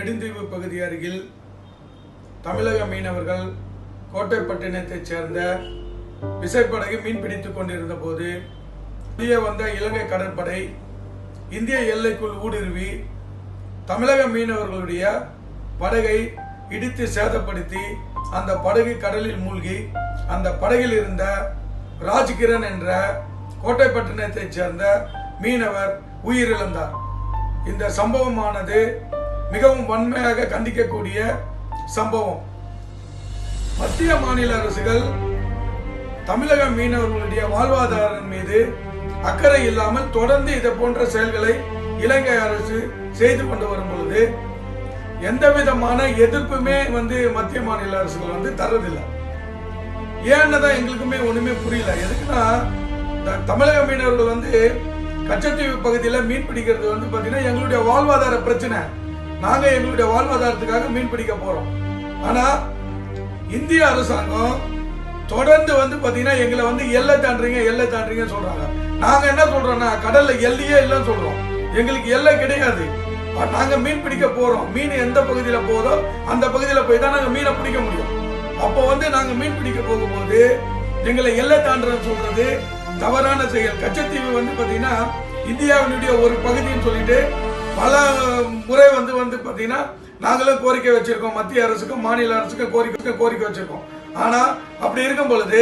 நெடுந்தீவு பகுதி அருகில் தமிழக மீனவர்கள் கோட்டைப்பட்டினத்தைச் சேர்ந்த விசைப்படகு மீன் பிடித்துக் கொண்டிருந்த போது வெளியே வந்த இலங்கை கடற்படை இந்திய எல்லைக்குள் ஊடுருவி தமிழக மீனவர்களுடைய படகை இடித்து சேதப்படுத்தி அந்த படகு கடலில் மூழ்கி அந்த படகில் இருந்த ராஜ்கிரண் என்ற கோட்டைப்பட்டினத்தைச் சேர்ந்த மீனவர் உயிரிழந்தார் இந்த சம்பவமானது மிகவும் வன்மையாக கண்டிக்கக்கூடிய சம்பவம் மத்திய மாநில அரசுகள் தமிழக மீனவர்களுடைய வாழ்வாதாரம் மீது அக்கறை இல்லாமல் தொடர்ந்து இதை போன்ற செயல்களை இலங்கை அரசு செய்து கொண்டு வரும் பொழுது எந்த விதமான எதிர்ப்புமே வந்து மத்திய மாநில அரசுகள் வந்து தர்றதில்லை ஏன்னு தான் எங்களுக்குமே ஒண்ணுமே புரியல எதுக்குன்னா இந்த தமிழக மீனவர்கள் வந்து கச்சத்தீவு பகுதியில் மீன் பிடிக்கிறது வந்து பாத்தீங்கன்னா எங்களுடைய வாழ்வாதார பிரச்சனை நாங்க எங்களுடைய வாழ்வாதாரத்துக்காக மீன் பிடிக்க போறோம் ஆனா இந்திய அரசாங்கம் தொடர்ந்து வந்து பாத்தீங்கன்னா எங்களை வந்து எல்லை தாண்டுறீங்க எல்லை தாண்டுறீங்கன்னு சொல்றாங்க நாங்க என்ன சொல்றோம்னா கடல்ல எல்லையே இல்லைன்னு சொல்றோம் எங்களுக்கு எல்லை கிடையாது ஆ, நாங்க மீன் பிடிக்க போறோம் மீன் எந்த பகுதியில போதோ அந்த பகுதியில போய் தான் நாங்க மீனை பிடிக்க முடியும் அப்போ வந்து நாங்க மீன் பிடிக்க போகும்போது எங்களை எல்லை தாண்டுறன்னு சொல்றது தவறான செயல் கச்சத்தீவு வந்து பாத்தீங்கன்னா இந்தியாவினுடைய ஒரு பகுதின்னு சொல்லிட்டு பல முறை வந்து வந்து பாத்தீங்கன்னா நாங்களும் கோரிக்கை வச்சிருக்கோம் மத்திய அரசுக்கும் மாநில அரசுக்கும் கோரிக்கை கோரிக்கை வச்சிருக்கோம் ஆனா அப்படி இருக்கும் பொழுது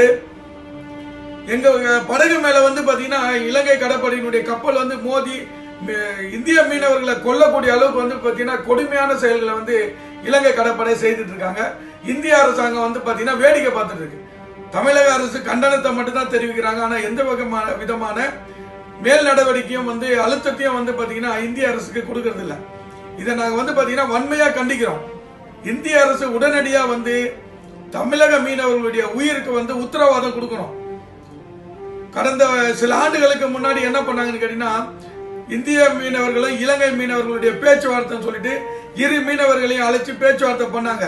எங்க அஹ், படகு மேல வந்து பாத்தீங்கன்னா இலங்கை கடற்படையினுடைய கப்பல் வந்து மோதி ம- இந்திய மீனவர்களை கொல்லக்கூடிய அளவுக்கு வந்து பாத்தீங்கன்னா கொடுமையான செயல்களை வந்து இலங்கை கடற்படை செய்துட்டு இருக்காங்க இந்திய அரசாங்கம் வந்து பாத்தீங்கன்னா வேடிக்கை பார்த்துட்டு இருக்கு தமிழக அரசு கண்டனத்தை மட்டும் தான் தெரிவிக்கிறாங்க ஆனா எந்த வகைமான விதமான மேல் நடவடிக்கையும் வந்து அழுத்தத்தையும் வந்து பாத்தீங்கன்னா இந்திய அரசுக்கு கொடுக்கறது இல்ல இதை நாங்க வந்து பாத்தீங்கன்னா வன்மையா கண்டிக்கிறோம் இந்திய அரசு உடனடியா வந்து தமிழக மீனவர்களுடைய உயிருக்கு வந்து உத்தரவாதம் கொடுக்கணும் கடந்த சில ஆண்டுகளுக்கு முன்னாடி என்ன பண்ணாங்கன்னு கேட்டீங்கன்னா இந்திய மீனவர்களும் இலங்கை மீனவர்களுடைய பேச்சுவார்த்தைன்னு சொல்லிட்டு இரு மீனவர்களையும் அழைச்சு பேச்சுவார்த்தை பண்ணாங்க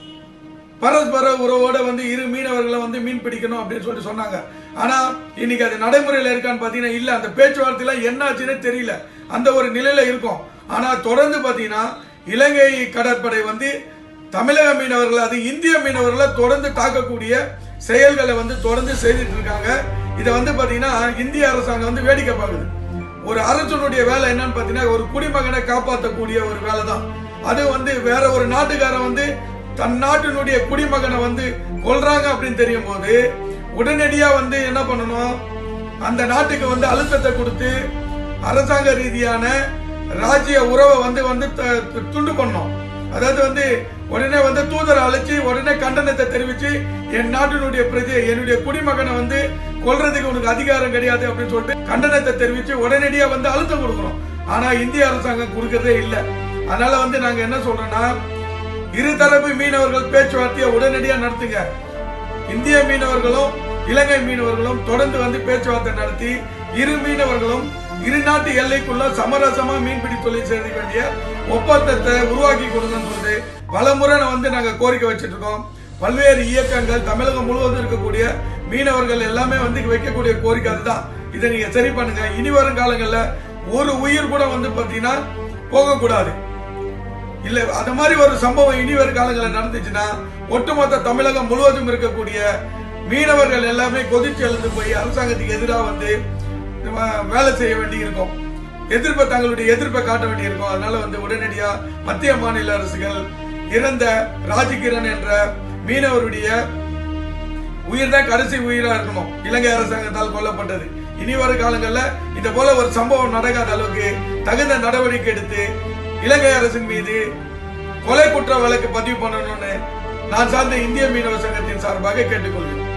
பரஸ்பர உறவோட வந்து இரு மீனவர்களை வந்து மீன் பிடிக்கணும் அப்படின்னு சொல்லிட்டு சொன்னாங்க ஆனா இன்னைக்கு அது நடைமுறையில இருக்கான்னு பாத்தீங்கன்னா இல்ல அந்த பேச்சுவார்த்தையில என்ன ஆச்சுன்னே தெரியல அந்த ஒரு நிலையில இருக்கும் ஆனா தொடர்ந்து பாத்தீங்கன்னா இலங்கை கடற்படை வந்து தமிழக மீனவர்கள் அது இந்திய மீனவர்களை தொடர்ந்து தாக்கக்கூடிய செயல்களை வந்து தொடர்ந்து செய்துட்டு இருக்காங்க இதை வந்து பாத்தீங்கன்னா இந்திய அரசாங்கம் வந்து வேடிக்கை பார்க்குது ஒரு அரசனுடைய வேலை என்னன்னு பாத்தீங்கன்னா ஒரு குடிமகனை காப்பாற்றக்கூடிய ஒரு வேலை தான் அது வந்து வேற ஒரு நாட்டுக்காரன் வந்து தன் நாட்டினுடைய குடிமகனை வந்து கொல்றாங்க அப்படின்னு தெரியும் போது உடனடியா வந்து என்ன பண்ணணும் அந்த நாட்டுக்கு வந்து அழுத்தத்தை கொடுத்து அரசாங்க ரீதியான ராஜ்ய உறவை வந்து வந்து த- த- துண்டு பண்ணணும் அதாவது வந்து உடனே வந்து தூதரை அழைச்சு உடனே கண்டனத்தை தெரிவிச்சு என் நாட்டினுடைய பிரஜை என்னுடைய குடிமகனை வந்து கொல்றதுக்கு உனக்கு அதிகாரம் கிடையாது அப்படின்னு சொல்லிட்டு கண்டனத்தை தெரிவிச்சு உடனடியா வந்து அழுத்தம் கொடுக்கணும் ஆனா இந்திய அரசாங்கம் கொடுக்கறதே இல்லை அதனால வந்து நாங்க என்ன சொல்றோம்னா இருதரப்பு மீனவர்கள் பேச்சுவார்த்தையை உடனடியா நடத்துங்க இந்திய மீனவர்களும் இலங்கை மீனவர்களும் தொடர்ந்து வந்து பேச்சுவார்த்தை நடத்தி இரு மீனவர்களும் இரு நாட்டு எல்லைக்குள்ள சமரசமா மீன்பிடி தொழில் செய்ய வேண்டிய ஒப்பந்தத்தை உருவாக்கி கொடுங்கன்னு சொல்லிட்டு பலமுறை நான் வந்து நாங்க கோரிக்கை வச்சிட்டு இருக்கோம் பல்வேறு இயக்கங்கள் தமிழகம் முழுவதும் இருக்கக்கூடிய மீனவர்கள் எல்லாமே வந்து வைக்கக்கூடிய கோரிக்கை அதுதான் இதை நீங்க சரி பண்ணுங்க இனி வரும் காலங்கள்ல ஒரு உயிர் கூட வந்து பாத்தீங்கன்னா போகக்கூடாது இல்ல அது மாதிரி ஒரு சம்பவம் இனி வரும் காலங்களில் நடந்துச்சுன்னா ஒட்டுமொத்த தமிழகம் முழுவதும் இருக்கக்கூடிய மீனவர்கள் எல்லாமே கொதிச்சு எழுந்து போய் அரசாங்கத்துக்கு எதிராக வந்து நம்ம வேலை செய்ய வேண்டி இருக்கும் எதிர்ப்பை தங்களுடைய எதிர்ப்பை காட்ட வேண்டி இருக்கும் அதனால வந்து உடனடியா மத்திய மாநில அரசுகள் இறந்த ராஜகிரண் என்ற மீனவருடைய உயிர் தான் கடைசி உயிரா இருக்கணும் இலங்கை அரசாங்கத்தால் கொல்லப்பட்டது இனி வரும் காலங்கள்ல இந்த போல ஒரு சம்பவம் நடக்காத அளவுக்கு தகுந்த நடவடிக்கை எடுத்து இலங்கை அரசின் மீது கொலை குற்ற வழக்கு பதிவு பண்ணணும்னு நான் சார்ந்த இந்திய மீனவ சங்கத்தின் சார்பாக கேட்டுக்கொள்கிறேன்